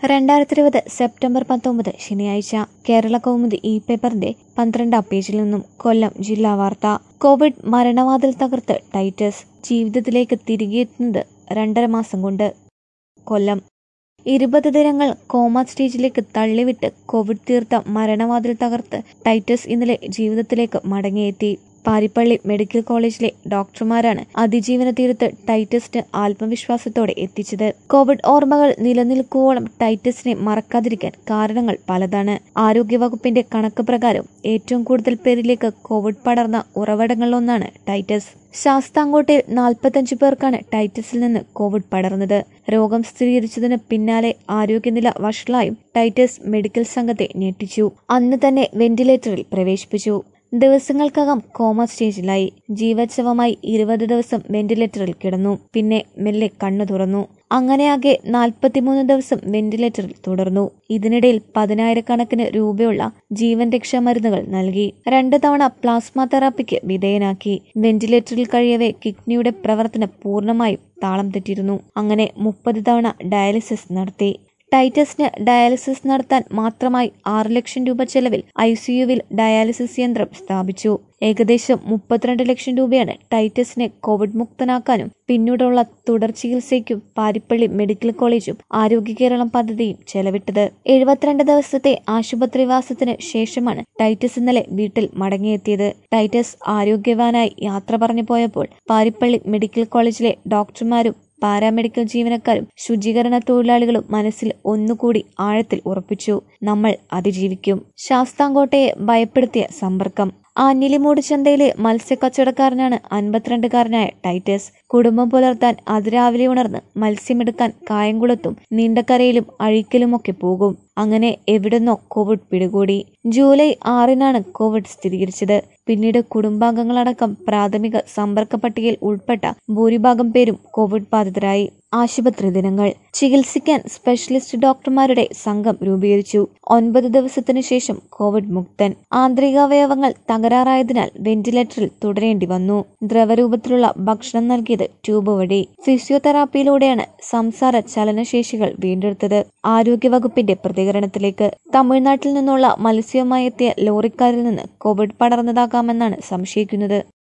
രണ്ടായിരത്തി ഇരുപത് സെപ്റ്റംബർ പത്തൊമ്പത് ശനിയാഴ്ച കേരള കൗമുദി ഇ പേപ്പറിന്റെ പന്ത്രണ്ടാം പേജിൽ നിന്നും കൊല്ലം ജില്ലാ വാർത്ത കോവിഡ് മരണവാതിൽ തകർത്ത് ടൈറ്റസ് ജീവിതത്തിലേക്ക് തിരികെയെത്തുന്നത് രണ്ടര മാസം കൊണ്ട് കൊല്ലം ഇരുപത് ദിനങ്ങൾ കോമ സ്റ്റേജിലേക്ക് തള്ളിവിട്ട് കോവിഡ് തീർത്ത മരണവാതിൽ തകർത്ത് ടൈറ്റസ് ഇന്നലെ ജീവിതത്തിലേക്ക് മടങ്ങിയെത്തി പാരിപ്പള്ളി മെഡിക്കൽ കോളേജിലെ ഡോക്ടർമാരാണ് അതിജീവന തീരത്ത് ടൈറ്റസിന് ആത്മവിശ്വാസത്തോടെ എത്തിച്ചത് കോവിഡ് ഓർമ്മകൾ നിലനിൽക്കുവോളം ടൈറ്റസിനെ മറക്കാതിരിക്കാൻ കാരണങ്ങൾ പലതാണ് ആരോഗ്യവകുപ്പിന്റെ കണക്ക് പ്രകാരം ഏറ്റവും കൂടുതൽ പേരിലേക്ക് കോവിഡ് പടർന്ന ഉറവിടങ്ങളിലൊന്നാണ് ടൈറ്റസ് ശാസ്താംകോട്ടയിൽ നാൽപ്പത്തഞ്ചു പേർക്കാണ് ടൈറ്റസിൽ നിന്ന് കോവിഡ് പടർന്നത് രോഗം സ്ഥിരീകരിച്ചതിന് പിന്നാലെ ആരോഗ്യനില വഷളായും ടൈറ്റസ് മെഡിക്കൽ സംഘത്തെ ഞെട്ടിച്ചു അന്ന് തന്നെ വെന്റിലേറ്ററിൽ പ്രവേശിപ്പിച്ചു ദിവസങ്ങൾക്കകം കോമ സ്റ്റേജിലായി ജീവച്ഛവമായി ഇരുപത് ദിവസം വെന്റിലേറ്ററിൽ കിടന്നു പിന്നെ മെല്ലെ കണ്ണു തുറന്നു അങ്ങനെയാകെ നാൽപ്പത്തിമൂന്ന് ദിവസം വെന്റിലേറ്ററിൽ തുടർന്നു ഇതിനിടയിൽ പതിനായിരക്കണക്കിന് രൂപയുള്ള ജീവൻ രക്ഷാ മരുന്നുകൾ നൽകി രണ്ട് തവണ പ്ലാസ്മ തെറാപ്പിക്ക് വിധേയനാക്കി വെന്റിലേറ്ററിൽ കഴിയവേ കിഡ്നിയുടെ പ്രവർത്തനം പൂർണ്ണമായും താളം തെറ്റിയിരുന്നു അങ്ങനെ മുപ്പത് തവണ ഡയാലിസിസ് നടത്തി ടൈറ്റസിന് ഡയാലിസിസ് നടത്താൻ മാത്രമായി ആറ് ലക്ഷം രൂപ ചെലവിൽ ഐ സിയുവിൽ ഡയാലിസിസ് യന്ത്രം സ്ഥാപിച്ചു ഏകദേശം മുപ്പത്തിരണ്ട് ലക്ഷം രൂപയാണ് ടൈറ്റസിനെ കോവിഡ് മുക്തനാക്കാനും പിന്നീടുള്ള തുടർ ചികിത്സയ്ക്കും പാരിപ്പള്ളി മെഡിക്കൽ കോളേജും ആരോഗ്യ കേരളം പദ്ധതിയും ചെലവിട്ടത് എഴുപത്തിരണ്ട് ദിവസത്തെ ആശുപത്രിവാസത്തിന് ശേഷമാണ് ടൈറ്റസ് ഇന്നലെ വീട്ടിൽ മടങ്ങിയെത്തിയത് ടൈറ്റസ് ആരോഗ്യവാനായി യാത്ര പറഞ്ഞു പോയപ്പോൾ പാരിപ്പള്ളി മെഡിക്കൽ കോളേജിലെ ഡോക്ടർമാരും പാരാമെഡിക്കൽ ജീവനക്കാരും ശുചീകരണ തൊഴിലാളികളും മനസ്സിൽ ഒന്നുകൂടി ആഴത്തിൽ ഉറപ്പിച്ചു നമ്മൾ അതിജീവിക്കും ശാസ്താംകോട്ടയെ ഭയപ്പെടുത്തിയ സമ്പർക്കം ആഞ്ഞിലിമൂട് ചന്തയിലെ മത്സ്യക്കച്ചവടക്കാരനാണ് അൻപത്തിരണ്ടുകാരനായ ടൈറ്റസ് കുടുംബം പുലർത്താൻ അതിരാവിലെ ഉണർന്ന് മത്സ്യമെടുക്കാൻ കായംകുളത്തും നീണ്ടക്കരയിലും അഴിക്കലുമൊക്കെ പോകും അങ്ങനെ എവിടുന്നോ കോവിഡ് പിടികൂടി ജൂലൈ ആറിനാണ് കോവിഡ് സ്ഥിരീകരിച്ചത് പിന്നീട് കുടുംബാംഗങ്ങളടക്കം പ്രാഥമിക സമ്പർക്ക പട്ടികയിൽ ഉൾപ്പെട്ട ഭൂരിഭാഗം പേരും കോവിഡ് ബാധിതരായി ആശുപത്രി ദിനങ്ങൾ ചികിത്സിക്കാൻ സ്പെഷ്യലിസ്റ്റ് ഡോക്ടർമാരുടെ സംഘം രൂപീകരിച്ചു ഒൻപത് ദിവസത്തിനു ശേഷം കോവിഡ് മുക്തൻ ആന്തരികാവയവങ്ങൾ തകരാറായതിനാൽ വെന്റിലേറ്ററിൽ തുടരേണ്ടി വന്നു ദ്രവരൂപത്തിലുള്ള ഭക്ഷണം നൽകിയത് ട്യൂബ് വഴി ഫിസിയോതെറാപ്പിയിലൂടെയാണ് സംസാര ചലനശേഷികൾ വീണ്ടെടുത്തത് ആരോഗ്യവകുപ്പിന്റെ പ്രതികരണത്തിലേക്ക് തമിഴ്നാട്ടിൽ നിന്നുള്ള മത്സ്യവുമായി എത്തിയ ലോറിക്കാരിൽ നിന്ന് കോവിഡ് പടർന്നതാകാമെന്നാണ് സംശയിക്കുന്നത്